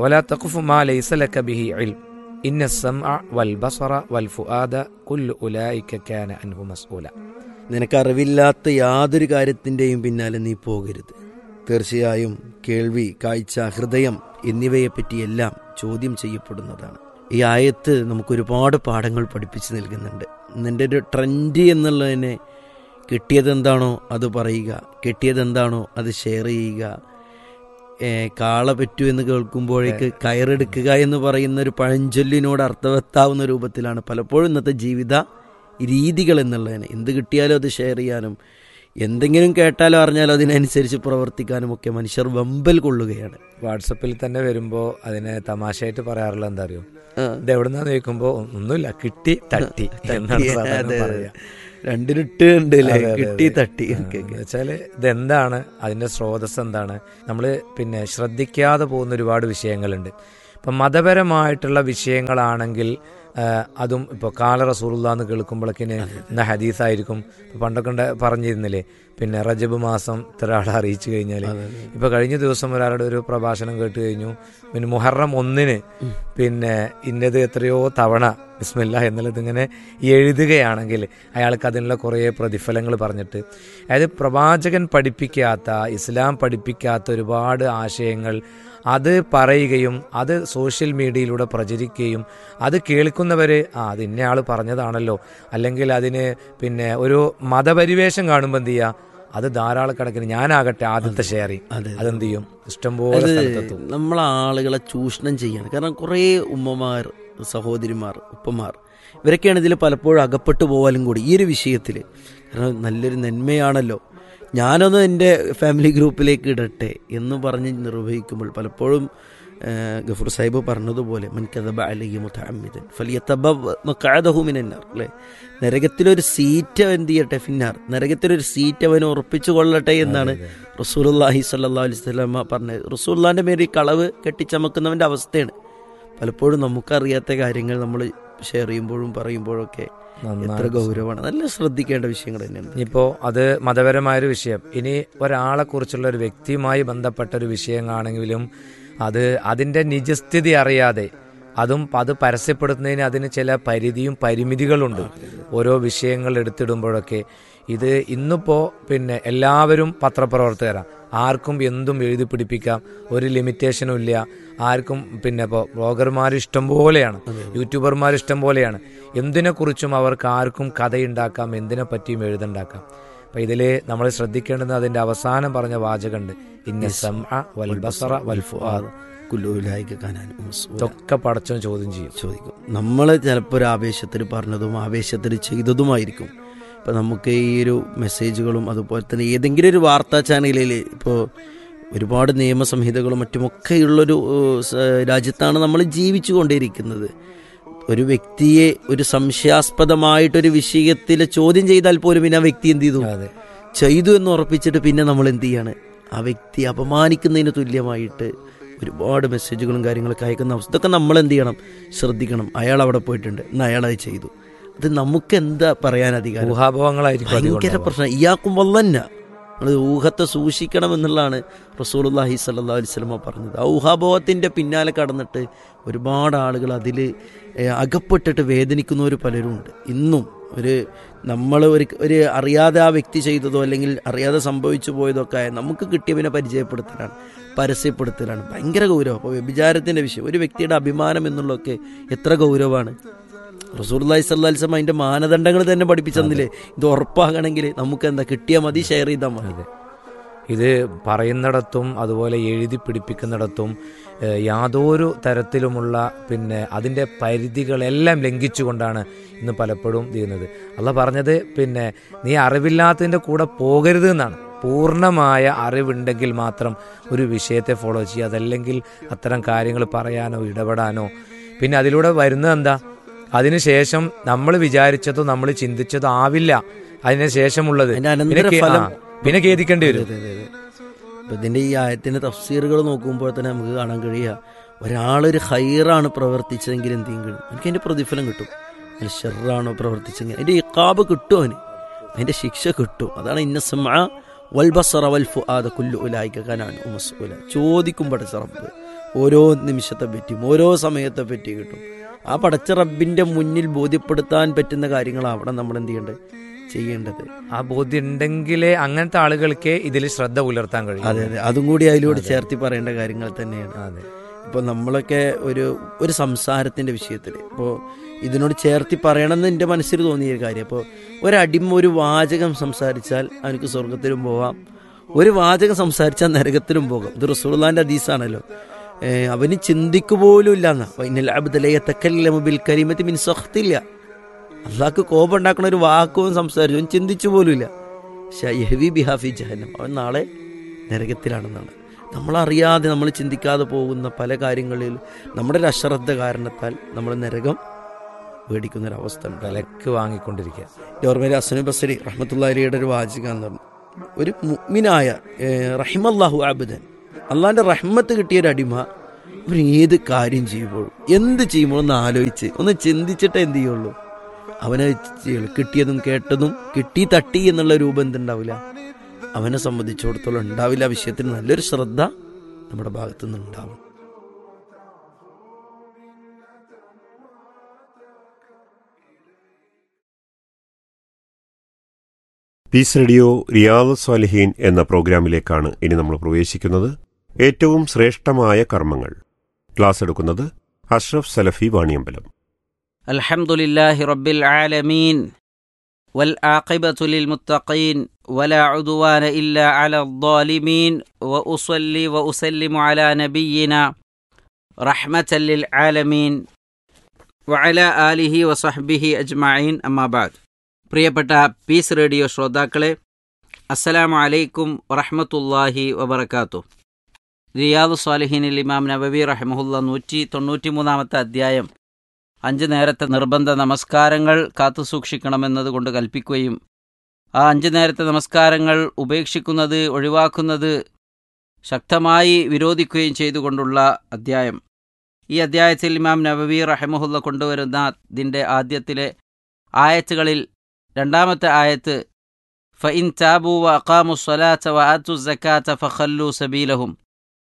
ولا تقف ما ليس لك به علم إن السمع والبصر والفؤاد كل أولئك كان عنه مسؤولا നിനക്കറിവില്ലാത്ത യാതൊരു കാര്യത്തിൻ്റെയും പിന്നാലെ നീ പോകരുത് തീർച്ചയായും കേൾവി കാഴ്ച ഹൃദയം എന്നിവയെപ്പറ്റിയെല്ലാം ചോദ്യം ചെയ്യപ്പെടുന്നതാണ് ഈ ആയത്ത് നമുക്ക് ഒരുപാട് പാഠങ്ങൾ പഠിപ്പിച്ചു നൽകുന്നുണ്ട് നിന്റെ ഒരു ട്രെൻഡ് എന്നുള്ളതിനെ കിട്ടിയതെന്താണോ അത് പറയുക കിട്ടിയതെന്താണോ അത് ഷെയർ ചെയ്യുക ഏ, കാള പറ്റൂ എന്ന് കേൾക്കുമ്പോഴേക്ക് കയറെടുക്കുക എന്ന് പറയുന്ന ഒരു പഴഞ്ചൊല്ലിനോട് അർത്ഥവത്താവുന്ന രൂപത്തിലാണ് പലപ്പോഴും ഇന്നത്തെ ജീവിത രീതികൾ എന്നുള്ളതിന് എന്ത് കിട്ടിയാലും അത് ഷെയർ ചെയ്യാനും എന്തെങ്കിലും കേട്ടാലോ അറിഞ്ഞാലോ അതിനനുസരിച്ച് പ്രവർത്തിക്കാനും ഒക്കെ മനുഷ്യർ വെമ്പൽ കൊള്ളുകയാണ് വാട്സപ്പിൽ തന്നെ വരുമ്പോൾ അതിനെ തമാശയായിട്ട് പറയാറുള്ള എന്താ അറിയോ ആ. ഇത് എവിടുന്നാന്ന് ചോദിക്കുമ്പോൾ ഒന്നുമില്ല കിട്ടി തട്ടി എന്നാണ് സാധാരണ പറയാ രണ്ടിനിട്ട് ഉണ്ട് അല്ലേ അതെ, അതെ, കിട്ടി അതെ. തട്ടി ആ, ഓക്കെ എന്ന് വെച്ചാല് ഇതെന്താണ് അതിന്റെ സ്രോതസ് എന്താണ് നമ്മൾ പിന്നെ ശ്രദ്ധിക്കാതെ പോകുന്ന ഒരുപാട് വിഷയങ്ങളുണ്ട് ഇപ്പം മതപരമായിട്ടുള്ള വിഷയങ്ങളാണെങ്കിൽ ആ, അതും ഇപ്പോൾ കാല റസൂലുള്ള എന്ന് കേൾക്കുമ്പോഴേക്കിന് ഇന്ന ഹദീസായിരിക്കും ഇപ്പൊ പണ്ടൊക്കെ ഉണ്ട് പറഞ്ഞിരുന്നില്ലേ പിന്നെ റജബ് മാസം ഇത്ര ആളെ അറിയിച്ചു കഴിഞ്ഞാൽ ഇപ്പൊ കഴിഞ്ഞ ദിവസം ഒരാളുടെ ഒരു പ്രഭാഷണം കേട്ട് കഴിഞ്ഞു പിന്നെ മുഹറം ഒന്നിന് പിന്നെ ഇന്നത് എത്രയോ തവണ ബിസ്മില്ല എന്നുള്ളത് ഇങ്ങനെ എഴുതുകയാണെങ്കിൽ അയാൾക്ക് അതിനുള്ള കുറേ പ്രതിഫലങ്ങൾ പറഞ്ഞിട്ട് അതായത് പ്രവാചകൻ പഠിപ്പിക്കാത്ത ഇസ്ലാം പഠിപ്പിക്കാത്ത ഒരുപാട് ആശയങ്ങൾ അത് പറയുകയും അത് സോഷ്യൽ മീഡിയയിലൂടെ പ്രചരിക്കുകയും അത് കേൾക്കുന്നവർ ആ അത് ഇന്നയാൾ പറഞ്ഞതാണല്ലോ അല്ലെങ്കിൽ അതിന് പിന്നെ ഒരു മതപരിവേഷം കാണുമ്പോൾ എന്ത് ചെയ്യുക അത് ധാരാളക്കണക്കിന് ഞാനാകട്ടെ ആദ്യത്തെ ഷെയറിങ് അതെ. അതെന്ത് ചെയ്യും ഇഷ്ടംപോലെ സ്ഥലത്തെത്തും നമ്മളെ ആളുകളെ ചൂഷണം ചെയ്യാണ് കാരണം കുറേ ഉമ്മമാർ സഹോദരിമാർ ഉപ്പമാർ ഇവരൊക്കെയാണ് ഇതിൽ പലപ്പോഴും അകപ്പെട്ടു പോകാനും കൂടി ഈ ഒരു വിഷയത്തിൽ കാരണം നല്ലൊരു നന്മയാണല്ലോ ഞാനൊന്ന് എൻ്റെ ഫാമിലി ഗ്രൂപ്പിലേക്ക് ഇടട്ടെ എന്ന് പറഞ്ഞ് നിർവഹിക്കുമ്പോൾ പലപ്പോഴും ആ, ഗഫൂർ സാഹിബ് പറഞ്ഞതുപോലെ മൻകഥബ അലഹി മുത്തഅമ്മിദൻ ഫലിയത്തബ മഖഅദഹു മിനന്നാർ അല്ലേ നരകത്തിലൊരു സീറ്റ് അവൻ എന്ത് ചെയ്യട്ടെ ഫിന്നാർ നരകത്തിലൊരു സീറ്റ് അവൻ ഉറപ്പിച്ചു കൊള്ളട്ടെ എന്നാണ് റസൂലുള്ളാഹി സ്വല്ലല്ലാഹു അലൈഹി വസല്ലമ പറഞ്ഞത് റസൂലുള്ളാന്റെ മേൽ ഈ കളവ് കെട്ടിച്ചമക്കുന്നവന്റെ അവസ്ഥയാണ് പലപ്പോഴും നമുക്കറിയാത്ത കാര്യങ്ങൾ നമ്മൾ ഷെയർ ചെയ്യുമ്പോഴും പറയുമ്പോഴും ഒക്കെ എത്ര ഗൗരവമാണ് നല്ല ശ്രദ്ധിക്കേണ്ട വിഷയങ്ങൾ തന്നെയാണ് ഇനിയിപ്പോൾ അത് മതപരമായൊരു വിഷയം ഇനി ഒരാളെ കുറിച്ചുള്ള ഒരു വ്യക്തിയുമായി ബന്ധപ്പെട്ട ഒരു വിഷയമാണെങ്കിലും അത് അതിൻ്റെ നിജസ്ഥിതി അറിയാതെ അതും അത് പരസ്യപ്പെടുത്തുന്നതിന് അതിന് ചില പരിധിയും പരിമിതികളുണ്ട് ഓരോ വിഷയങ്ങൾ എടുത്തിടുമ്പോഴൊക്കെ ഇത് ഇന്നിപ്പോൾ പിന്നെ എല്ലാവരും പത്രപ്രവർത്തകരാണ് ആർക്കും എന്തും എഴുതി പിടിപ്പിക്കാം ഒരു ലിമിറ്റേഷനും ഇല്ല ആർക്കും പിന്നെ ഇപ്പോൾ ബ്ലോഗർമാർ ഇഷ്ടം പോലെയാണ് യൂട്യൂബർമാർ ഇഷ്ടം പോലെയാണ് എന്തിനെക്കുറിച്ചും അവർക്ക് ആർക്കും കഥയുണ്ടാക്കാം എന്തിനെ പറ്റിയും എഴുതുണ്ടാക്കാം അപ്പം ഇതിൽ നമ്മൾ ശ്രദ്ധിക്കേണ്ടത് അതിൻ്റെ അവസാനം പറഞ്ഞ വാചകമുണ്ട് ഇന്ന സംഅ വൽ ബസറ വൽ ഫുആദ് കുല്ലൂലായിക്ക് കാണാനും മസ്ഊല. ഇതൊക്കെ പടച്ചോ ചോദ്യം ചെയ്യും ചോദിക്കും നമ്മൾ ചിലപ്പോൾ ഒരു ആവേശത്തിൽ പറഞ്ഞതും ആവേശത്തിൽ ചെയ്തതുമായിരിക്കും ഇപ്പം നമുക്ക് ഈ ഒരു മെസ്സേജുകളും അതുപോലെ തന്നെ ഏതെങ്കിലും ഒരു വാർത്താ ചാനലിൽ ഇപ്പോൾ ഒരുപാട് നിയമസംഹിതകളും മറ്റുമൊക്കെയുള്ളൊരു ഏഹ്, സ- രാജ്യത്താണ് നമ്മൾ ജീവിച്ചു കൊണ്ടിരിക്കുന്നത് ഒരു വ്യക്തിയെ ഒരു സംശയാസ്പദമായിട്ടൊരു വിഷയത്തിൽ ചോദ്യം ചെയ്താൽ പോലും പിന്നെ ആ വ്യക്തി എന്ത് ചെയ്തു അതെ ചെയ്തു എന്ന് ഉറപ്പിച്ചിട്ട് പിന്നെ നമ്മൾ എന്ത് ചെയ്യാണ് ആ വ്യക്തി അപമാനിക്കുന്നതിന് തുല്യമായിട്ട് ഒരുപാട് മെസ്സേജുകളും കാര്യങ്ങളൊക്കെ അയക്കുന്ന അവസ്ഥ ഇതൊക്കെ നമ്മൾ എന്ത് ചെയ്യണം ശ്രദ്ധിക്കണം അയാൾ അവിടെ പോയിട്ടുണ്ട് എന്ന് അയാൾ അത് ചെയ്തു അത് നമുക്ക് എന്താ പറയാൻ അധികാരം ഊഹാഭവങ്ങളായിരിക്കും അധികം ഭയങ്കര ഉണ്ടാവുക. പ്രശ്നം ഇയാൾക്കും വല്ലന്ന നമ്മൾ ഊഹത്തെ സൂക്ഷിക്കണം എന്നുള്ളതാണ് റസൂലുള്ളാഹി സല്ലല്ലാഹു അലൈഹി വസല്ലമ പറഞ്ഞത് ആ ഊഹാഭവത്തിൻ്റെ പിന്നാലെ കടന്നിട്ട് ഒരുപാട് ആളുകൾ അതിൽ അകപ്പെട്ടിട്ട് വേദനിക്കുന്നവർ പലരും ഉണ്ട് ഇന്നും ഒരു നമ്മൾ ഒരു ഒരു അറിയാതെ ആ വ്യക്തി ചെയ്തതോ അല്ലെങ്കിൽ അറിയാതെ സംഭവിച്ചു പോയതോ ഒക്കെ ആയ നമുക്ക് കിട്ടിയവനെ പരിചയപ്പെടുത്തലാണ് പരസ്യപ്പെടുത്തലാണ് ഭയങ്കര ഗൗരവം അപ്പോൾ വ്യഭിചാരത്തിൻ്റെ വിഷയം ഒരു വ്യക്തിയുടെ അഭിമാനം എന്നുള്ളതൊക്കെ എത്ര ഗൗരവമാണ് റസൂർലായി സല്ലാസ്ലം അതിന്റെ മാനദണ്ഡങ്ങൾ തന്നെ പഠിപ്പിച്ചെന്നില്ലേ ഇത് ഉറപ്പാകണമെങ്കിൽ നമുക്ക് എന്താ കിട്ടിയാൽ മതി ഷെയർ ചെയ്താൽ മതി അതെ ഇത് പറയുന്നിടത്തും അതുപോലെ എഴുതി പിടിപ്പിക്കുന്നിടത്തും ഏഹ്, യാതൊരു തരത്തിലുമുള്ള പിന്നെ അതിൻ്റെ പരിധികളെല്ലാം ലംഘിച്ചുകൊണ്ടാണ് ഇന്ന് പലപ്പോഴും ചെയ്യുന്നത് അല്ല പറഞ്ഞത് പിന്നെ നീ അറിവില്ലാത്തതിൻ്റെ കൂടെ പോകരുത് എന്നാണ് പൂർണ്ണമായ അറിവുണ്ടെങ്കിൽ മാത്രം ഒരു വിഷയത്തെ ഫോളോ ചെയ്യുക അതല്ലെങ്കിൽ അത്തരം കാര്യങ്ങൾ പറയാനോ ഇടപെടാനോ പിന്നെ അതിലൂടെ വരുന്നത് എന്താ അതിനുശേഷം നമ്മൾ വിചാരിച്ചതോ നമ്മൾ ചിന്തിച്ചതോ ആവില്ല അതിന് ശേഷമുള്ളത് അതിന്റെ പിന്നെ കേ- അനന്തരഫലം ആ, പിന്നെ ഖേദിക്കേണ്ടി വരും അതെ, അതെ, അതെ. അപ്പൊ ഇതിന്റെ ഈ ആയത്തിന്റെ തഫ്സീറുകൾ നോക്കുമ്പോൾ തന്നെ നമുക്ക് കാണാൻ കഴിയുക ഒരാളൊരു ഹൈറാണ് പ്രവർത്തിച്ചതെങ്കിൽ എന്ത് ചെയ്യും കഴിയും എനിക്ക് അതിന്റെ പ്രതിഫലം കിട്ടും അല്ല ഷെറാണോ പ്രവർത്തിച്ചെങ്കിൽ അതിന്റെ ഇക്കാബ് കിട്ടും അവന് അതിന്റെ ശിക്ഷ കിട്ടും അതാണ് ഇന്നസമ വൽബസറ വൽ ഫുആദ കുല്ലു ഉലായിക കനാൻ മസ്ഊല ചോദിക്കും പടച്ച റബ്ബ് ഓരോ നിമിഷത്തെ പറ്റിയും ഓരോ സമയത്തെ പറ്റിയും കിട്ടും ആ പടച്ച റബ്ബിന്റെ മുന്നിൽ ബോധ്യപ്പെടുത്താൻ പറ്റുന്ന കാര്യങ്ങളാണ് അവിടെ നമ്മൾ എന്ത് ചെയ്യേണ്ടത് ചെയ്യേണ്ടത് ആ ബോധ്യം ഉണ്ടെങ്കിലേ അങ്ങനത്തെ ആളുകൾക്ക് ഇതിൽ ശ്രദ്ധ പുലർത്താൻ കഴിയും അതെ അതെ അതും കൂടി അതിലൂടെ ചേർത്തി പറയേണ്ട കാര്യങ്ങൾ തന്നെയാണ് അതെ ഇപ്പോൾ നമ്മളൊക്കെ ഒരു ഒരു സംസാരത്തിൻ്റെ വിഷയത്തിൽ ഇപ്പോൾ ഇതിനോട് ചേർത്തി പറയണമെന്ന് എൻ്റെ മനസ്സിൽ തോന്നിയ ഒരു കാര്യം അപ്പോൾ ഒരടിമ ഒരു വാചകം സംസാരിച്ചാൽ അവനക്ക് സ്വർഗത്തിലും പോവാം ഒരു വാചകം സംസാരിച്ചാൽ നരകത്തിലും പോകാം ഇത് റസൂർലാൻ്റെ ഹദീസാണല്ലോ ഏഹ് അവന് ചിന്തിക്കു പോലും ഇല്ല എന്നാ ബിൽ കരീമത്തി മിൻ സഖ്തില്ല അള്ളാഹ്ക്ക് കോപം ഉണ്ടാക്കുന്ന ഒരു വാക്കും സംസാരിച്ചു അവൻ ചിന്തിച്ചു പോലുമില്ല ഷഹവി ബിഹാഫി ജഹന്നം അവൻ നാളെ നരകത്തിലാണെന്നാണ് നമ്മളറിയാതെ നമ്മൾ ചിന്തിക്കാതെ പോകുന്ന പല കാര്യങ്ങളിൽ നമ്മുടെ ഒരു അശ്രദ്ധ കാരണത്താൽ നമ്മൾ നരകം മേടിക്കുന്ന ഒരു അവസ്ഥ ഉണ്ട് വിലക്ക് വാങ്ങിക്കൊണ്ടിരിക്കുക ഓർമ്മയിൽ അസനു ബസരി റഹ്മത്തുള്ളാരിയുടെ ഒരു വാചകം എന്ന് പറഞ്ഞു ഒരു മുഗ്മിനായ റഹിമല്ലാഹു ആബുദൻ അള്ളാന്റെ റഹ്മത്ത് കിട്ടിയ ഒരു അടിമ അവൻ ഏത് കാര്യം ചെയ്യുമ്പോഴും എന്ത് ചെയ്യുമ്പോഴും ഒന്ന് ആലോചിച്ച് ഒന്ന് ചിന്തിച്ചിട്ടേ എന്ത് ചെയ്യുള്ളൂ അവനെ ചെയ്യുള്ളൂ. കിട്ടിയതും കേട്ടതും കിട്ടി തട്ടി എന്നുള്ള രൂപം എന്തുണ്ടാവില്ല അവനെ സംബന്ധിച്ചിടത്തോളം ഉണ്ടാവില്ല ആ വിഷയത്തിൽ നല്ലൊരു ശ്രദ്ധ നമ്മുടെ ഭാഗത്തു നിന്ന് ഉണ്ടാവും പീസ് റേഡിയോ റിയാദ് സ്വാലിഹീൻ എന്ന പ്രോഗ്രാമിലേക്കാണ് ഇനി നമ്മൾ പ്രവേശിക്കുന്നത് ഏറ്റവും ശ്രേഷ്ഠമായ കർമ്മങ്ങൾ ക്ലാസ് എടുക്കുന്നത് അഷ്റഫ് സലഫി വാണിയമ്പലം الحمد لله رب العالمين والعاقبة للمتقين ولا عدوان إلا على الظالمين وأصلي وأسلم على نبينا رحمة للعالمين وعلى آله وصحبه أجمعين أما بعد പ്രിയപ്പെട്ട പീസ് റേഡിയോ ശ്രോതാക്കളെ അസ്സലാമു അലൈക്കും വറഹ്മത്തുള്ളാഹി വബറകാത്തു റിയാദ് സ്വാലിഹീനിൽ ഇമാം നബവി റഹ്മഹുല്ല നൂറ്റി തൊണ്ണൂറ്റി മൂന്നാമത്തെ അധ്യായം അഞ്ച് നേരത്തെ നിർബന്ധ നമസ്കാരങ്ങൾ കാത്തു സൂക്ഷിക്കണമെന്നതുകൊണ്ട് കൽപ്പിക്കുകയും ആ അഞ്ച് നേരത്തെ നമസ്കാരങ്ങൾ ഉപേക്ഷിക്കുന്നത് ഒഴിവാക്കുന്നത് ശക്തമായി വിരോധിക്കുകയും ചെയ്തുകൊണ്ടുള്ള അധ്യായം ഈ അധ്യായത്തിൽ ഇമാം നബവി റഹമുല്ല കൊണ്ടുവരുന്ന ഇതിൻ്റെ ആദ്യത്തിലെ ആയത്തുകളിൽ രണ്ടാമത്തെ ആയത്ത് ഫഇൻ താബു വ അഖാമു സ്വലാത്ത വ ആത്തു സക്കാത്ത ഫഖല്ലു സബീലഹും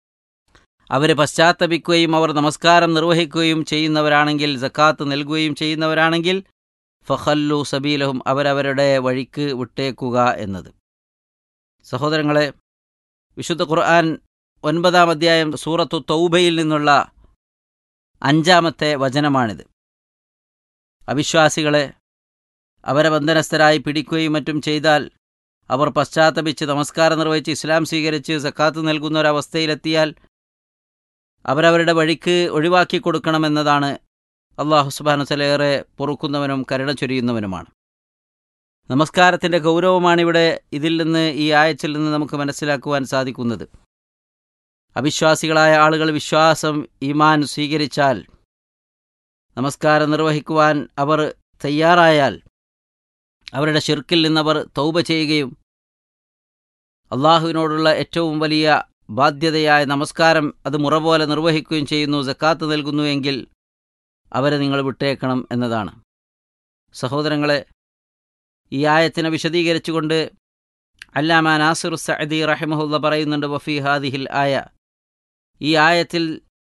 അവർ പശ്ചാത്തപിക്കുകയും അവർ നമസ്കാരം നിർവഹിക്കുകയും ചെയ്യുന്നവരാണെങ്കിൽ സക്കാത്ത് നൽകുകയും ചെയ്യുന്നവരാണെങ്കിൽ ഫഖല്ലു സബീലഹും അവരവരുടെ വഴിക്ക് വിട്ടേക്കുക എന്നത് സഹോദരങ്ങളെ വിശുദ്ധ ഖുർആൻ ഒൻപതാം അധ്യായം സൂറത്തു തൗബയിൽ നിന്നുള്ള അഞ്ചാമത്തെ വചനമാണിത് അവിശ്വാസികളെ അവരെ ബന്ധനസ്ഥരായി പിടിക്കുകയും മറ്റും ചെയ്താൽ അവർ പശ്ചാത്തപിച്ച് നമസ്കാരം നിർവഹിച്ച് ഇസ്ലാം സ്വീകരിച്ച് സക്കാത്ത് നൽകുന്ന ഒരവസ്ഥയിലെത്തിയാൽ അവരവരുടെ വഴിക്ക് ഒഴിവാക്കി കൊടുക്കണമെന്നതാണ് അള്ളാഹു സുബാനുസലേറെ പൊറുക്കുന്നവനും കരുണ ചൊരിയുന്നവനുമാണ് നമസ്കാരത്തിൻ്റെ ഗൗരവമാണിവിടെ ഇതിൽ നിന്ന് ഈ ആയച്ചിൽ നിന്ന് നമുക്ക് മനസ്സിലാക്കുവാൻ സാധിക്കുന്നത് അവിശ്വാസികളായ ആളുകൾ വിശ്വാസം ഈമാൻ സ്വീകരിച്ചാൽ നമസ്കാരം നിർവഹിക്കുവാൻ അവർ തയ്യാറായാൽ അവരുടെ ഷിർക്കിൽ നിന്നവർ തൗബ ചെയ്യുകയും അള്ളാഹുവിനോടുള്ള ഏറ്റവും വലിയ ബാധ്യതയായ നമസ്കാരം അത് മുറ പോലെ നിർവഹിക്കുകയും ചെയ്യുന്നു സക്കാത്ത് നൽകുന്നു എങ്കിൽ അവരെ നിങ്ങൾ വിട്ടേക്കണം എന്നതാണ് സഹോദരങ്ങളെ ഈ ആയത്തിനെ വിശദീകരിച്ചുകൊണ്ട് അല്ലാമ നാസിർ സഅദി റഹിമഹുല്ല പറയുന്നുണ്ട് വഫി ഹാദിഹിൽ ആയ ഈ ആയത്തിൽ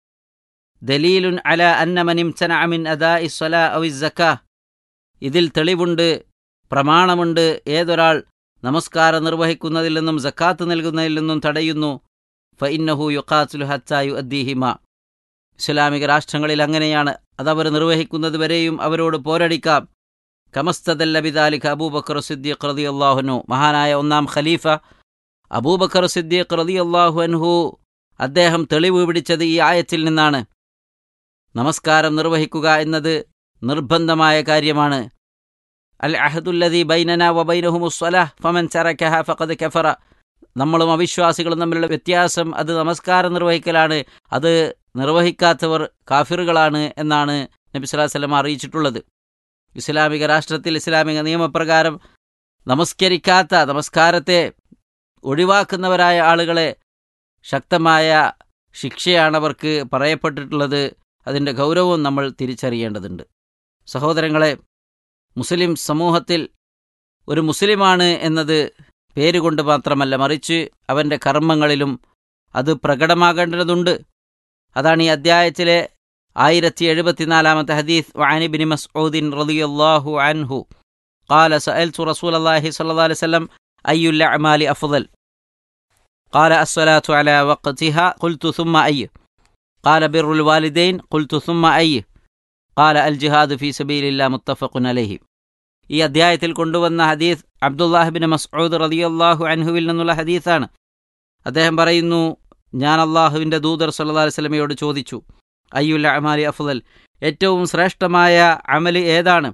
ദലീലുൻ അല അന്നമനിം ചനഅമിൻ അദാ ഇസ്വല ഔ ഇതിൽ തെളിവുണ്ട് പ്രമാണമുണ്ട് ഏതൊരാൾ നമസ്കാരം നിർവഹിക്കുന്നതിൽ നിന്നും സക്കാത്ത് നൽകുന്നതിൽ നിന്നും തടയുന്നു ഫഇന്നഹു യുഖാത്തുൽ ഹത്തായു അദ്ദീഹിമ ഇസ്ലാമിക രാഷ്ട്രങ്ങളിൽ അങ്ങനെയാണ് അതവർ നിർവഹിക്കുന്നത് വരെയും അവരോട് പോരടിക്കാം കമസ്തദല്ല ബിദാലിഖ് അബൂബക്കർ സിദ്ദീഖ് റതി അള്ളാഹുനു മഹാനായ ഒന്നാം ഖലീഫ അബൂബക്കർ സിദ്ദീഖ് റതി അള്ളാഹു അൻഹു അദ്ദേഹം തെളിവ് പിടിച്ചത് ഈ ആയത്തിൽ നിന്നാണ് നമസ്കാരം നിർവഹിക്കുക എന്നത് നിർബന്ധമായ കാര്യമാണ് അൽ അഹദുല്ലദി ബൈനന വ ബൈനഹുമുസ്വലാഹ് ഫമൻ ചറക്കഹ ഫഖദ് കഫറ നമ്മളും അവിശ്വാസികളും തമ്മിലുള്ള വ്യത്യാസം അത് നമസ്കാരം നിർവഹിക്കലാണ് അത് നിർവഹിക്കാത്തവർ കാഫിറുകളാണ് എന്നാണ് നബി സ്വലാഹു വല്ലം അറിയിച്ചിട്ടുള്ളത് ഇസ്ലാമിക രാഷ്ട്രത്തിൽ ഇസ്ലാമിക നിയമപ്രകാരം നമസ്കരിക്കാത്ത നമസ്കാരത്തെ ഒഴിവാക്കുന്നവരായ ആളുകളെ ശക്തമായ ശിക്ഷയാണ് അവർക്ക് പറയപ്പെട്ടിട്ടുള്ളത് അതിൻ്റെ ഗൗരവവും നമ്മൾ തിരിച്ചറിയേണ്ടതുണ്ട് സഹോദരങ്ങളെ മുസ്ലിം സമൂഹത്തിൽ ഒരു മുസ്ലിമാണ് എന്നത് പേരുകൊണ്ട് മാത്രമല്ല മറിച്ച് അവൻ്റെ കർമ്മങ്ങളിലും അത് പ്രകടമാകേണ്ടതുണ്ട് അതാണ് ഈ അദ്ധ്യായത്തിലെ ആയിരത്തി എഴുപത്തിനാലാമത്തെ ഹദീസ് വാനിബിൻ മസ്ഊദിൻ റളിയല്ലാഹു അൻഹു قال سألت رسول الله صلى الله عليه وسلم أي الأعمال أفضل قال الصلاة على وقتها قلت ثم أي قال بر الوالدين قلت ثم أي قال الجهاد في سبيل الله متفق عليه ഈ അധ്യായത്തിൽ കൊണ്ടുവന്ന ഹദീസ് അബ്ദുല്ലാഹിബിൻ മസ്ഊദ് റളിയല്ലാഹു അൻഹുവിൽ നിന്നുള്ള ഹദീസാണ് അദ്ദേഹം പറയുന്നു ഞാൻ അള്ളാഹുവിൻ്റെ ദൂതർ സല്ലല്ലാഹു അലൈഹി വസല്ലമയോട് ചോദിച്ചു അയ്യുൽ അമാലി അഫ്ദൽ ഏറ്റവും ശ്രേഷ്ഠമായ അമല് ഏതാണ്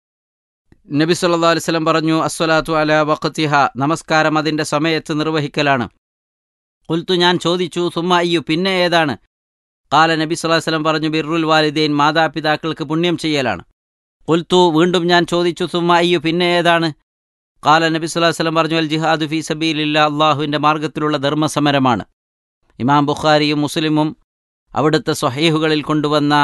നബി സല്ലല്ലാഹു അലൈഹി വസല്ലം പറഞ്ഞു അസ്വലാത്തു അല വഖത്തിഹ നമസ്കാരം അതിൻ്റെ സമയത്ത് നിർവഹിക്കലാണ് കുൽത്തു ഞാൻ ചോദിച്ചു സുമ്മ അയ്യു പിന്നെ ഏതാണ് കാല നബി സല്ലല്ലാഹു അലൈഹി വസല്ലം പറഞ്ഞു ബിറുൽ വാലിദൈൻ മാതാപിതാക്കൾക്ക് പുണ്യം ചെയ്യലാണ് കുൽത്തു വീണ്ടും ഞാൻ ചോദിച്ചു സുമ്മ അയ്യു പിന്നെ ഏതാണ് കാല നബി സല്ലല്ലാഹു അലൈഹി വസല്ലം പറഞ്ഞു അൽ ജിഹാദു ഫീ സബീലില്ല അള്ളാഹുവിൻ്റെ മാർഗത്തിലുള്ള ധർമ്മസമരമാണ് ഇമാം ബുഖാരിയും മുസ്ലിമും അവിടുത്തെ സ്വഹീഹുകളിൽ കൊണ്ടുവന്ന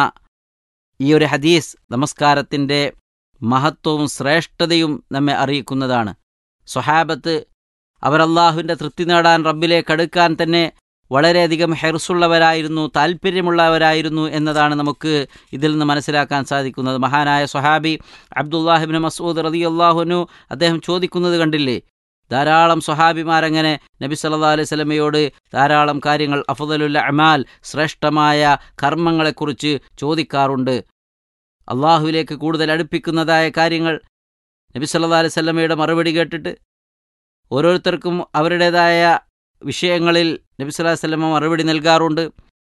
ഈ ഒരു ഹദീസ് നമസ്കാരത്തിൻ്റെ മഹത്വവും ശ്രേഷ്ഠതയും നമ്മെ അറിയിക്കുന്നതാണ് സ്വഹാബത്ത് അവർ അള്ളാഹുവിൻ്റെ തൃപ്തി നേടാൻ റബ്ബിലേക്ക് അടുക്കാൻ തന്നെ വളരെയധികം ഹെർസുള്ളവരായിരുന്നു താല്പര്യമുള്ളവരായിരുന്നു എന്നതാണ് നമുക്ക് ഇതിൽ നിന്ന് മനസ്സിലാക്കാൻ സാധിക്കുന്നത് മഹാനായ സ്വഹാബി അബ്ദുല്ലാഹിബിൻ മസൂദ് റതി അള്ളാഹുനു അദ്ദേഹം ചോദിക്കുന്നത് കണ്ടില്ലേ ധാരാളം സ്വഹാബിമാരങ്ങനെ നബി സല്ലാ അലൈഹി സ്വലമയോട് ധാരാളം കാര്യങ്ങൾ അഫദലുല്ല അമാൽ ശ്രേഷ്ഠമായ കർമ്മങ്ങളെക്കുറിച്ച് ചോദിക്കാറുണ്ട് അള്ളാഹുവിലേക്ക് കൂടുതൽ അടുപ്പിക്കുന്നതായ കാര്യങ്ങൾ നബി സല്ലാ അലൈഹി സ്വലമയുടെ മറുപടി കേട്ടിട്ട് ഓരോരുത്തർക്കും അവരുടേതായ വിഷയങ്ങളിൽ നബി സല്ലാ വല്ലമ മറുപടി നൽകാറുണ്ട്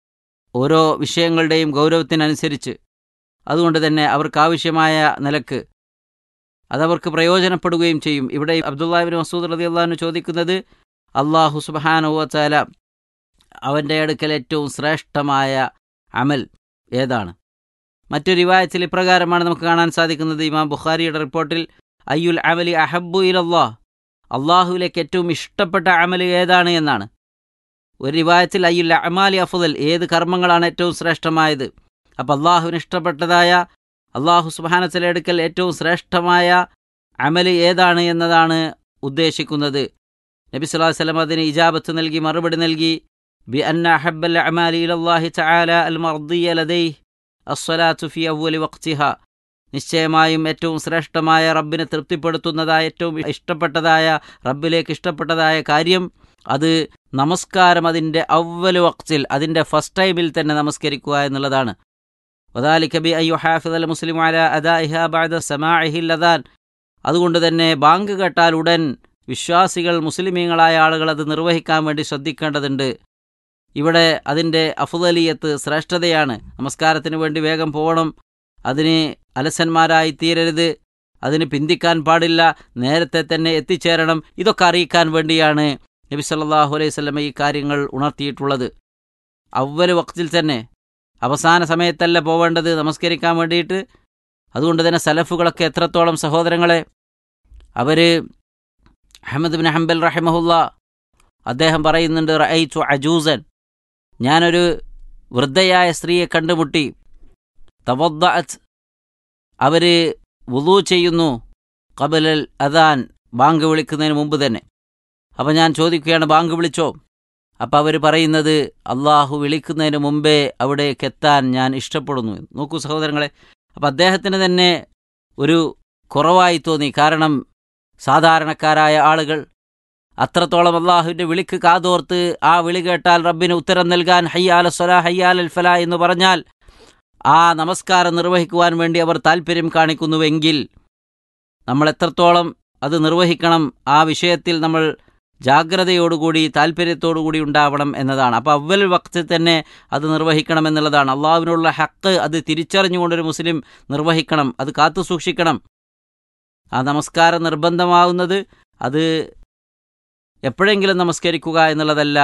ഓരോ വിഷയങ്ങളുടെയും ഗൗരവത്തിനനുസരിച്ച് അതുകൊണ്ട് തന്നെ അവർക്കാവശ്യമായ നിലക്ക് അതവർക്ക് പ്രയോജനപ്പെടുകയും ചെയ്യും ഇവിടെ അബ്ദുല്ലാഹിബിൻ മസൂദ് റതി അള്ളഹാനു ചോദിക്കുന്നത് അള്ളാഹു സുബാനുവല അവൻ്റെ അടുക്കൽ ഏറ്റവും ശ്രേഷ്ഠമായ അമൽ ഏതാണ് മറ്റൊരു റിവായത്തിൽ ഇപ്രകാരമാണ് നമുക്ക് കാണാൻ സാധിക്കുന്നത് ഇമാം ബുഖാരിയുടെ റിപ്പോർട്ടിൽ അയ്യുൽ അമലി അഹബു ഇലല്ലാ അള്ളാഹുവിലേക്ക് ഏറ്റവും ഇഷ്ടപ്പെട്ട അമല് ഏതാണ് എന്നാണ് ഒരു റിവായത്തിൽ അയ്യുൽ അമാലി അഫുദൽ ഏത് കർമ്മങ്ങളാണ് ഏറ്റവും ശ്രേഷ്ഠമായത് അപ്പോൾ അള്ളാഹുവിന് ഇഷ്ടപ്പെട്ടതായ അള്ളാഹു സുബാനത്തിലെ അടുക്കൽ ഏറ്റവും ശ്രേഷ്ഠമായ അമല് ഏതാണ് എന്നതാണ് ഉദ്ദേശിക്കുന്നത് നബി സ്വലാഹു വസ്ലം അതിന് ഇജാബത്ത് നൽകി മറുപടി നൽകി ബി അന്ന അഹബൽ അമാലി ഇലല്ലാഹി തആല അൽ മർദിയ ലദൈ അസ്സലാത്തു ഫി അവ്വലി വഖ്തിഹ നിശ്ചയമായും ഏറ്റവും ശ്രേഷ്ഠമായ റബ്ബിനെ തൃപ്തിപ്പെടുത്തുന്നതായ ഏറ്റവും ഇഷ്ടപ്പെട്ടതായ റബ്ബിലേക്ക് ഇഷ്ടപ്പെട്ടതായ കാര്യം അത് നമസ്കാരം അതിൻ്റെ അവല് വക്തിൽ അതിൻ്റെ ഫസ്റ്റ് ടൈമിൽ തന്നെ നമസ്കരിക്കുക എന്നുള്ളതാണ് വദാലിക ബി അയ്യു ഹാഫിദ് അൽ മുസ്ലിം അല അദാഇഹ ബഅദ സമാഇഹിൽ അദാൻ അതുകൊണ്ട് തന്നെ ബാങ്ക് കേട്ടാൽ ഉടൻ വിശ്വാസികൾ മുസ്ലിമീങ്ങളായ ആളുകൾ അത് നിർവഹിക്കാൻ വേണ്ടി ശ്രദ്ധിക്കേണ്ടതുണ്ട് ഇവിടെ അതിൻ്റെ അഫുദലിയത്ത് ശ്രേഷ്ഠതയാണ് നമസ്കാരത്തിന് വേണ്ടി വേഗം പോകണം അതിന് അലസന്മാരായി തീരരുത് അതിന് പിന്തിക്കാൻ പാടില്ല നേരത്തെ തന്നെ എത്തിച്ചേരണം ഇതൊക്കെ അറിയിക്കാൻ വേണ്ടിയാണ് നബി സല്ലാഹു അലൈഹി സ്വലമ ഈ കാര്യങ്ങൾ ഉണർത്തിയിട്ടുള്ളത് അവല് വക്തിൽ തന്നെ അവസാന സമയത്തല്ല പോവേണ്ടത് നമസ്കരിക്കാൻ വേണ്ടിയിട്ട് അതുകൊണ്ട് തന്നെ സലഫുകളൊക്കെ എത്രത്തോളം സഹോദരങ്ങളെ അവർ അഹമ്മദ് ബിൻ ഹംബൽ റഹിമഹുല്ല അദ്ദേഹം പറയുന്നുണ്ട് റഅയ്തു അജൂസൻ ഞാനൊരു വൃദ്ധയായ സ്ത്രീയെ കണ്ടുമുട്ടി തവദ്ദഅത്ത് അവർ വുളു ചെയ്യുന്നു കബലൽ അദാൻ ബാങ്ക് വിളിക്കുന്നതിന് മുമ്പ് തന്നെ അപ്പം ഞാൻ ചോദിക്കുകയാണ് ബാങ്ക് വിളിച്ചോ അപ്പം അവർ പറയുന്നത് അള്ളാഹു വിളിക്കുന്നതിന് മുമ്പേ അവിടേക്ക് എത്താൻ ഞാൻ ഇഷ്ടപ്പെടുന്നു നോക്കൂ സഹോദരങ്ങളെ അപ്പം അദ്ദേഹത്തിന് തന്നെ ഒരു കുറവായി തോന്നി കാരണം സാധാരണക്കാരായ ആളുകൾ അത്രത്തോളം അള്ളാഹുവിൻ്റെ വിളിക്ക് കാതോർത്ത് ആ വിളി കേട്ടാൽ റബ്ബിന് ഉത്തരം നൽകാൻ ഹയ്യാൽ സ്വല ഹയ്യാൽ അൽ ഫല എന്ന് പറഞ്ഞാൽ ആ നമസ്കാരം നിർവഹിക്കുവാൻ വേണ്ടി അവർ താല്പര്യം കാണിക്കുന്നുവെങ്കിൽ നമ്മൾ എത്രത്തോളം അത് നിർവഹിക്കണം ആ വിഷയത്തിൽ നമ്മൾ ജാഗ്രതയോടുകൂടി താല്പര്യത്തോടുകൂടി ഉണ്ടാവണം എന്നതാണ് അപ്പോൾ അവൽ വക്തിൽ തന്നെ അത് നിർവഹിക്കണം എന്നുള്ളതാണ് അള്ളാഹുവിനുള്ള ഹക്ക് അത് തിരിച്ചറിഞ്ഞുകൊണ്ടൊരു മുസ്ലിം നിർവഹിക്കണം അത് കാത്തു സൂക്ഷിക്കണം ആ നമസ്കാരം നിർബന്ധമാവുന്നത് അത് എപ്പോഴെങ്കിലും നമസ്കരിക്കുക എന്നുള്ളതല്ല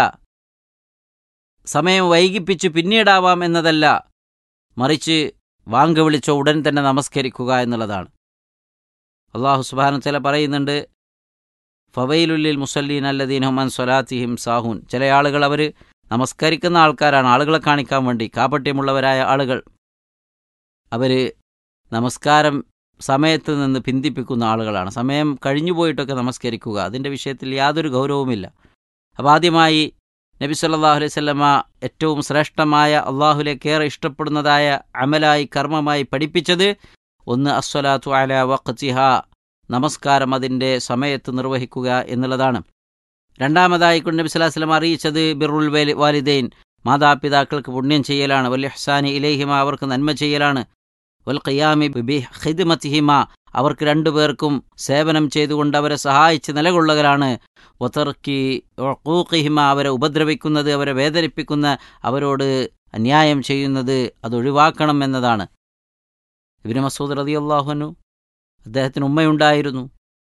സമയം വൈകിപ്പിച്ച് പിന്നീടാവാം എന്നതല്ല മറിച്ച് വാങ്ക് വിളിച്ച ഉടൻ തന്നെ നമസ്കരിക്കുക എന്നുള്ളതാണ് അള്ളാഹു സുബാന ചില പറയുന്നുണ്ട് ഫവയിലുല്ലിൽ മുസല്ലീൻ അല്ലദീൻ ഹുമാൻ സ്വലാത്തിഹിം സാഹൂൻ ചില ആളുകൾ അവർ നമസ്കരിക്കുന്ന ആൾക്കാരാണ് ആളുകളെ കാണിക്കാൻ വേണ്ടി കാപട്യമുള്ളവരായ ആളുകൾ അവർ നമസ്കാരം സമയത്ത് നിന്ന് പിന്തിപ്പിക്കുന്ന ആളുകളാണ് സമയം കഴിഞ്ഞു പോയിട്ടൊക്കെ നമസ്കരിക്കുക അതിൻ്റെ വിഷയത്തിൽ യാതൊരു ഗൗരവവുമില്ല അപ്പോൾ ആദ്യമായി നബി സല്ലല്ലാഹു അലൈഹി വസല്ലമ ഏറ്റവും ശ്രേഷ്ഠമായ അള്ളാഹുലേക്കേറെ ഇഷ്ടപ്പെടുന്നതായ അമലായി കർമ്മമായി പഠിപ്പിച്ചത് ഒന്ന് അസ്വലാത്തു അല വഖ്തിഹ നമസ്കാരം അതിൻ്റെ സമയത്ത് നിർവഹിക്കുക എന്നുള്ളതാണ് രണ്ടാമതായി കൊണ്ട് നബി സല്ലല്ലാഹു അലൈഹി വസല്ലമ അറിയിച്ചത് ബിറുൽ വാലി- വാലിദൈൻ മാതാപിതാക്കൾക്ക് പുണ്യം ചെയ്യലാണ് വൽ ഇഹ്സാനി ഇലൈഹിമ അവർക്ക് നന്മ ചെയ്യലാണ് വൽ ഖിയാമി ബി ഖിദ്മത്തിഹിമ അവർക്ക് രണ്ടുപേർക്കും സേവനം ചെയ്തുകൊണ്ട് അവരെ സഹായിച്ച് നിലകൊള്ളുകയാണ് വതർക്കി ഉഖൂഖിഹിമ അവരെ ഉപദ്രവിക്കുന്നത് അവരെ വേദനിപ്പിക്കുന്ന അവരോട് അന്യായം ചെയ്യുന്നത് അത് ഒഴിവാക്കണം എന്നതാണ് ഇബിന് മസൂദ് റളിയല്ലാഹുനു അദ്ദേഹത്തിന് ഉമ്മയുണ്ടായിരുന്നു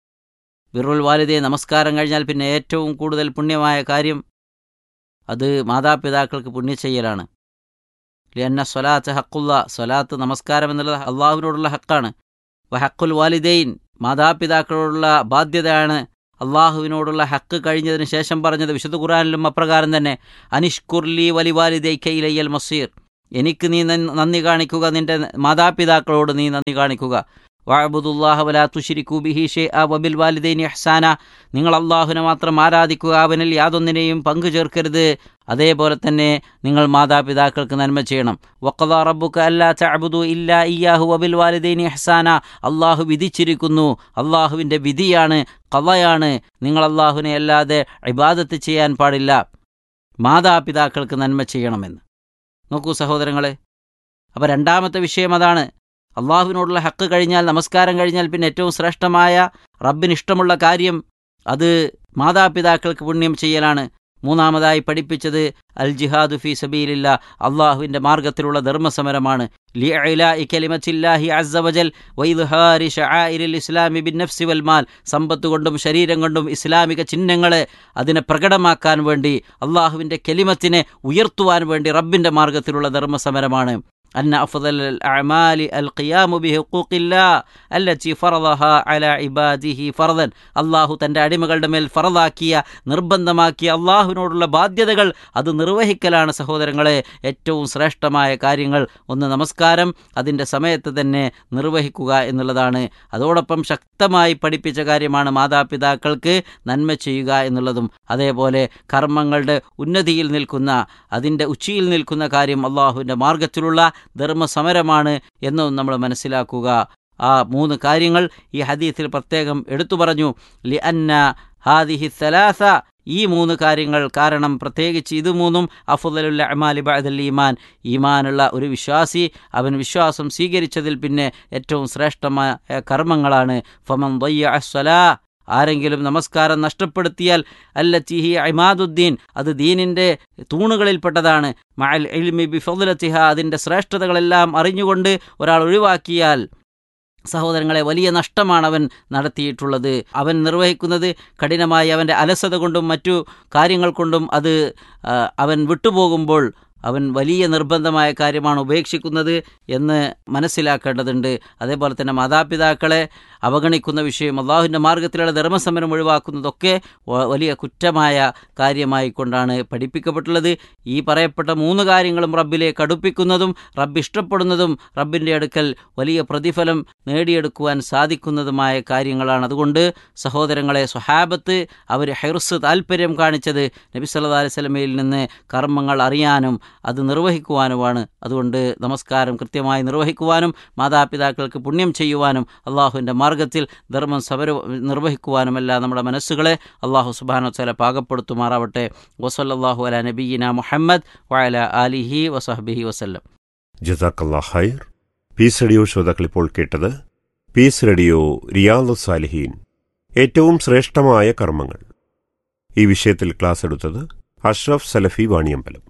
ബിറുൽ വാലിദെ നമസ്കാരം കഴിഞ്ഞാൽ പിന്നെ ഏറ്റവും കൂടുതൽ പുണ്യമായ കാര്യം അത് മാതാപിതാക്കൾക്ക് പുണ്യം ചെയ്യലാണ് ലിയന്ന സ്വലാത്ത് ഹക്കുള്ള സ്വലാത്ത് നമസ്കാരം എന്നുള്ളത് അള്ളാഹുവിനോടുള്ള ഹക്കാണ് വഹക്കുൽ വാലിദൈൻ മാതാപിതാക്കളോടുള്ള ബാധ്യതയാണ് അള്ളാഹുവിനോടുള്ള ഹക്ക് കഴിഞ്ഞതിന് ശേഷം പറഞ്ഞത് വിശുദ്ധ ഖുറാനിലും അപ്രകാരം തന്നെ അനിഷ്കുർലി വലി വാലിദൈക്കയിലയ്യൽ മസീർ എനിക്ക് നീ നൻ- നന്ദി കാണിക്കുക നിന്റെ മാതാപിതാക്കളോട് നീ നന്ദി കാണിക്കുക വാബുദുല്ലാഹ വലാ തുഷിരിക്കു ബിഹി ഷൈഅ വബിൽ വാലിദൈനി ഇഹ്സാന നിങ്ങൾ അള്ളാഹുവിനെ മാത്രം ആരാധിക്കുക അവനിൽ യാതൊന്നിനെയും പങ്കു ചേർക്കരുത് അതേപോലെ തന്നെ നിങ്ങൾ മാതാപിതാക്കൾക്ക് നന്മ ചെയ്യണം വഖദ റബ്ബുക അല്ലാ തഅബുദു ഇല്ലാ ഇയ്യാഹു വബിൽ വാലിദൈനി ഇഹ്സാന അള്ളാഹു വിധിച്ചിരിക്കുന്നു അള്ളാഹുവിൻ്റെ വിധിയാണ് കവയാണ് നിങ്ങൾ അള്ളാഹുവിനെ അല്ലാതെ ഇബാദത്ത് ചെയ്യാൻ പാടില്ല മാതാപിതാക്കൾക്ക് നന്മ ചെയ്യണമെന്ന് നോക്കൂ സഹോദരങ്ങളെ അപ്പോൾ രണ്ടാമത്തെ വിഷയം അതാണ് അള്ളാഹുവിനോടുള്ള ഹക്ക് കഴിഞ്ഞാൽ നമസ്കാരം കഴിഞ്ഞാൽ പിന്നെ ഏറ്റവും ശ്രേഷ്ഠമായ റബ്ബിന് ഇഷ്ടമുള്ള കാര്യം അത് മാതാപിതാക്കൾക്ക് പുണ്യം ചെയ്യലാണ് മൂന്നാമതായി പഠിപ്പിച്ചത് അൽ ജിഹാദു ഫി സബീലില്ല അള്ളാഹുവിൻ്റെ മാർഗത്തിലുള്ള ധർമ്മസമരമാണ് ലിഇലാഇ കലിമത്തില്ലാഹി അസ്സ വജൽ വൈദ്ഹാരി ഷആഇരിൽ ഇസ്ലാമി ബിൻ നഫ്സി വൽ മാൽ സമ്പത്ത് കൊണ്ടും ശരീരം കൊണ്ടും ഇസ്ലാമിക ചിഹ്നങ്ങളെ അതിനെ പ്രകടമാക്കാൻ വേണ്ടി അള്ളാഹുവിൻ്റെ കെലിമത്തിനെ ഉയർത്തുവാൻ വേണ്ടി റബ്ബിൻ്റെ മാർഗത്തിലുള്ള ധർമ്മസമരമാണ് أن أفضل الأعمال القيام بحقوق الله التي فرضها على عباده فرضا അള്ളാഹു തൻ്റെ അടിമകളുടെ മേൽ ഫറദാക്കിയ നിർബന്ധമാക്കിയ അള്ളാഹുവിനോടുള്ള ബാധ്യതകൾ അത് നിർവഹിക്കലാണ് സഹോദരങ്ങളെ ഏറ്റവും ശ്രേഷ്ഠമായ കാര്യങ്ങൾ ഒന്ന് നമസ്കാരം അതിൻ്റെ സമയത്ത് തന്നെ നിർവഹിക്കുക എന്നുള്ളതാണ് അതോടൊപ്പം ശക്തമായി പഠിപ്പിച്ച കാര്യമാണ് മാതാപിതാക്കൾക്ക് നന്മ ചെയ്യുക എന്നുള്ളതും അതേപോലെ കർമ്മങ്ങളുടെ ഉന്നതിയിൽ നിൽക്കുന്ന അതിൻ്റെ ഉച്ചിയിൽ നിൽക്കുന്ന കാര്യം അള്ളാഹുവിൻ്റെ മാർഗത്തിലുള്ള ധർമ്മസമരമാണ് എന്നും നമ്മൾ മനസ്സിലാക്കുക ആ മൂന്ന് കാര്യങ്ങൾ ഈ ഹദീസിൽ പ്രത്യേകം എടുത്തു പറഞ്ഞു ലി അന്ന ഹാദിഹി സലാസ ഈ മൂന്ന് കാര്യങ്ങൾ കാരണം പ്രത്യേകിച്ച് ഇത് മൂന്നും അഫുദലുല്ല അമാലി ബഅദൽ ഈമാൻ ഈമാനുള്ള ഒരു വിശ്വാസി അവൻ വിശ്വാസം സ്വീകരിച്ചതിൽ പിന്നെ ഏറ്റവും ശ്രേഷ്ഠമായ കർമ്മങ്ങളാണ് ഫമൻ ദയ്യ അസ്വലാ ആരെങ്കിലും നമസ്കാരം നഷ്ടപ്പെടുത്തിയാൽ അല്ലത്തിഹി ഇമാദുദ്ദീൻ അത് ദീനിൻ്റെ തൂണുകളിൽപ്പെട്ടതാണ് മഅൽ ഇൽമി ബിഫദലത്തിഹ അതിൻ്റെ ശ്രേഷ്ഠതകളെല്ലാം അറിഞ്ഞുകൊണ്ട് ഒരാൾ ഒഴിവാക്കിയാൽ സഹോദരങ്ങളെ വലിയ നഷ്ടമാണ് അവൻ നടത്തിയിട്ടുള്ളത് അവൻ നിർവഹിക്കുന്നത് കഠിനമായി അവൻ്റെ അലസത കൊണ്ടും മറ്റു കാര്യങ്ങൾ കൊണ്ടും അത് ആ, അവൻ വിട്ടുപോകുമ്പോൾ അവൻ വലിയ നിർബന്ധമായ കാര്യമാണ് ഉപേക്ഷിക്കുന്നത് എന്ന് മനസ്സിലാക്കേണ്ടതുണ്ട് അതേപോലെ തന്നെ മാതാപിതാക്കളെ അവഗണിക്കുന്ന വിഷയം അള്ളാഹുവിൻ്റെ മാർഗത്തിലുള്ള ധർമ്മസമരം ഒഴിവാക്കുന്നതൊക്കെ വ- വലിയ കുറ്റമായ കാര്യമായി കൊണ്ടാണ് പഠിപ്പിക്കപ്പെട്ടുള്ളത് ഈ പറയപ്പെട്ട മൂന്ന് കാര്യങ്ങളും റബ്ബിലേക്ക് അടുപ്പിക്കുന്നതും റബ്ബ് ഇഷ്ടപ്പെടുന്നതും റബ്ബിൻ്റെ അടുക്കൽ വലിയ പ്രതിഫലം നേടിയെടുക്കുവാൻ സാധിക്കുന്നതുമായ കാര്യങ്ങളാണ് അതുകൊണ്ട് സഹോദരങ്ങളെ സ്വഹാബത്ത് അവർ ഹെർസ് താല്പര്യം കാണിച്ചത് നബി സല്ലല്ലാഹു അലൈഹി വസല്ലമയിൽ നിന്ന് കർമ്മങ്ങൾ അറിയാനും അത് നിർവഹിക്കുവാനുമാണ് അതുകൊണ്ട് നമസ്കാരം കൃത്യമായി നിർവഹിക്കുവാനും മാതാപിതാക്കൾക്ക് പുണ്യം ചെയ്യുവാനും അള്ളാഹുവിൻ്റെ മാർഗത്തിൽ ധർമ്മം സമര നിർവഹിക്കുവാനുമെല്ലാം നമ്മുടെ മനസ്സുകളെ അള്ളാഹു സുബാനോ തല പാകപ്പെടുത്തുമാറാവട്ടെ വസല്ലാഹു അല നബീന മുഹമ്മദ് വഅല ആലിഹി വസഹബിഹി വസല്ലം ജസാക്കല്ലാ ഹൈർ പീസ് റേഡിയോ ശ്രോതാക്കൾ ഇപ്പോൾ കേട്ടത് പീസ് റേഡിയോ റിയാദു സാലിഹീൻ ഏറ്റവും ശ്രേഷ്ഠമായ കർമ്മങ്ങൾ ഈ വിഷയത്തിൽ ക്ലാസ് എടുത്തത് അഷ്റഫ് സലഫി വാണിയമ്പലം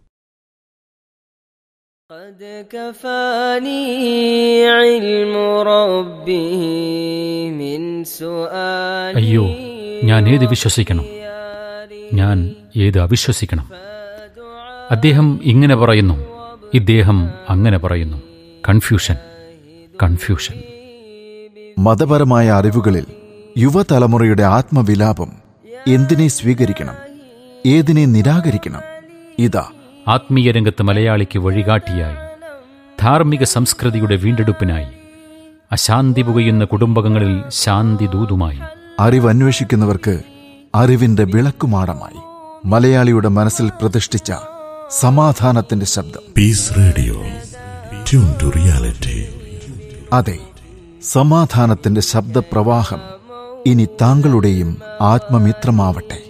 قد كفاني علم ربه من سؤالي അയ്യോ, ഞാൻ ഏത് വിശ്വസിക്കണം? ഞാൻ ഏത് അവിശ്വസിക്കണം അദ്ദേഹം ഇങ്ങനെ പറയുന്നു ഇദ്ദേഹം അങ്ങനെ പറയുന്നു കൺഫ്യൂഷൻ കൺഫ്യൂഷൻ മതപരമായ അറിവുകളിൽ യുവതലമുറയുടെ ആത്മവിലാപം എന്തിനെ സ്വീകരിക്കണം ഏതിനെ നിരാകരിക്കണം ഇതാ ആത്മീയ രംഗത്ത് മലയാളിക്ക് വഴികാട്ടിയായി ധാർമ്മിക സംസ്കൃതിയുടെ വീണ്ടെടുപ്പിനായി അശാന്തി പുകയുന്ന കുടുംബങ്ങളിൽ ശാന്തി ദൂതുമായി അറിവന്വേഷിക്കുന്നവർക്ക് അറിവിന്റെ വിളക്കുമാടമായി മലയാളിയുടെ മനസ്സിൽ പ്രതിഷ്ഠിച്ച സമാധാനത്തിന്റെ ശബ്ദം Peace Radio. Tune to reality. അതെ സമാധാനത്തിന്റെ ശബ്ദപ്രവാഹം ഇനി താങ്കളുടെയും ആത്മമിത്രമാവട്ടെ